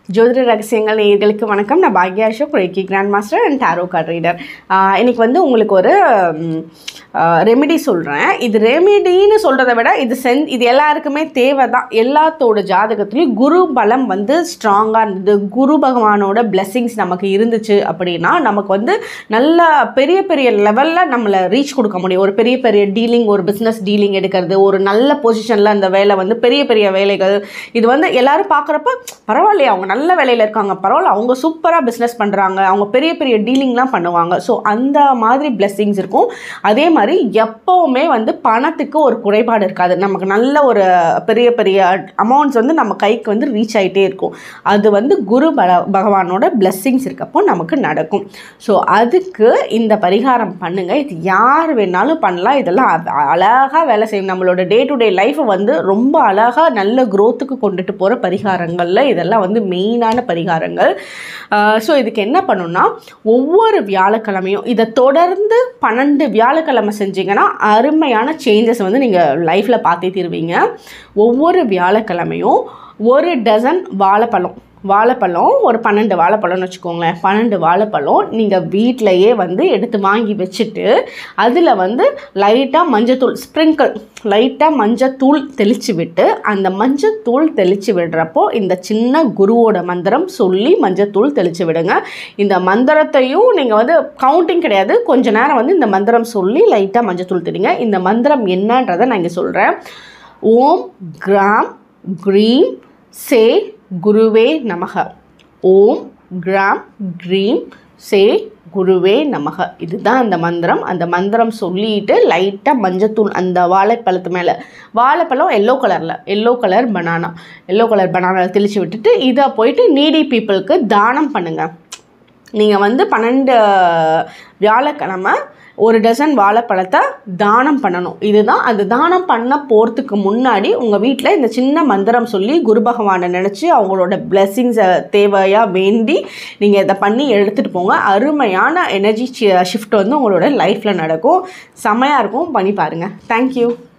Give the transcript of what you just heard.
ஜோதிட ரகசியங்கள் நேயர்களுக்கு வணக்கம் நான் பாக்யா Ashok reiki grand master and tarot card reader இன்னைக்கு வந்து உங்களுக்கு ஒரு ரெமெடி சொல்கிறேன் இது ரெமெடின்னு சொல்கிறத விட இது சென் இது எல்லாருக்குமே தேவை தான் எல்லாத்தோட ஜாதகத்துலேயும் குரு பலம் வந்து ஸ்ட்ராங்காக இருந்தது குரு பகவானோட blessings நமக்கு இருந்துச்சு அப்படின்னா நமக்கு வந்து நல்ல பெரிய பெரிய லெவலில் நம்மளை ரீச் கொடுக்க முடியும் ஒரு பெரிய பெரிய டீலிங் ஒரு பிஸ்னஸ் டீலிங் எடுக்கிறது ஒரு நல்ல பொசிஷனில் அந்த வேலை வந்து பெரிய பெரிய வேலைகள் இது வந்து எல்லாரும் பார்க்குறப்ப பரவாயில்லையே அவங்க நல்ல வேலையில் இருக்காங்க பரவாயில்ல அவங்க சூப்பராக பிஸ்னஸ் பண்ணுறாங்க அவங்க பெரிய பெரிய டீலிங்லாம் பண்ணுவாங்க ஸோ அந்த மாதிரி blessings இருக்கும் அதே மாதிரி எப்போவுமே வந்து பணத்துக்கு ஒரு குறைபாடு இருக்காது நமக்கு நல்ல ஒரு பெரிய பெரிய அமௌண்ட்ஸ் வந்து நம்ம கைக்கு வந்து ரீச் ஆகிட்டே இருக்கும் அது வந்து குரு பல பகவானோட blessings இருக்கப்போ நமக்கு நடக்கும் ஸோ அதுக்கு இந்த பரிகாரம் பண்ணுங்கள் இது யார் வேணாலும் பண்ணலாம் இதெல்லாம் அழகாக வேலை செய்யும் நம்மளோட டே டு டே லைஃப்பை வந்து ரொம்ப அழகாக நல்ல growth-க்கு கொண்டுட்டு போகிற பரிகாரங்களில் இதெல்லாம் வந்து மெயினான பரிகாரங்கள் ஸோ இதுக்கு என்ன பண்ணணும்னா ஒவ்வொரு வியாழக்கிழமையும் இதை தொடர்ந்து பன்னெண்டு வியாழக்கிழமை செஞ்சீங்கன்னா அருமையான சேஞ்சஸ் வந்து நீங்கள் லைஃப்பில் பார்த்தே தருவீங்க ஒவ்வொரு வியாழக்கிழமையும் ஒரு டசன் வாழைப்பழம் வாழைப்பழம் ஒரு பன்னெண்டு வாழைப்பழம்னு வச்சுக்கோங்களேன் பன்னெண்டு வாழைப்பழம் நீங்கள் வீட்டிலையே வந்து எடுத்து வாங்கி வச்சுட்டு அதில் வந்து லைட்டாக மஞ்சத்தூள் ஸ்ப்ரிங்கிள் லைட்டாக மஞ்சத்தூள் தெளித்து விட்டு அந்த மஞ்சத்தூள் தெளித்து விடுறப்போ இந்த சின்ன குருவோட மந்திரம் சொல்லி மஞ்சத்தூள் தெளித்து விடுங்க இந்த மந்திரத்தையும் நீங்கள் வந்து கவுண்டிங் கிடையாது கொஞ்ச நேரம் வந்து இந்த மந்திரம் சொல்லி லைட்டாக மஞ்சத்தூள் தெரியுங்க இந்த மந்திரம் என்னன்றதை நான் இங்கே சொல்கிறேன் ஓம் கிராம் க்ரீம் சே குருவே நமக ஓம் கிராம் க்ரீம் சே குருவே நமக இதுதான் அந்த மந்திரம் அந்த மந்திரம் சொல்லிட்டு லைட்டாக மஞ்சத்தூள் அந்த வாழைப்பழத்து மேலே வாழைப்பழம் எல்லோ கலரில் yellow colour banana yellow colour banana தெளித்து விட்டுட்டு இதை போயிட்டு நீடி பீப்புளுக்கு தானம் பண்ணுங்கள் நீங்கள் வந்து பன்னெண்டு வியாழக்கிழமை ஒரு டசன் வாழைப்பழத்தை தானம் பண்ணணும் இதுதான் அந்த தானம் பண்ண போகிறதுக்கு முன்னாடி உங்கள் வீட்டில் இந்த சின்ன மந்திரம் சொல்லி குரு பகவானை நினச்சி அவங்களோட பிளெஸ்ஸிங்ஸை தேவையாக வேண்டி நீங்கள் இதை பண்ணி எடுத்துகிட்டு போங்க அருமையான எனர்ஜி ஷிஃப்ட் வந்து உங்களோட லைஃப்பில் நடக்கும் செமையாக இருக்கும் பண்ணி பாருங்கள் தேங்க்யூ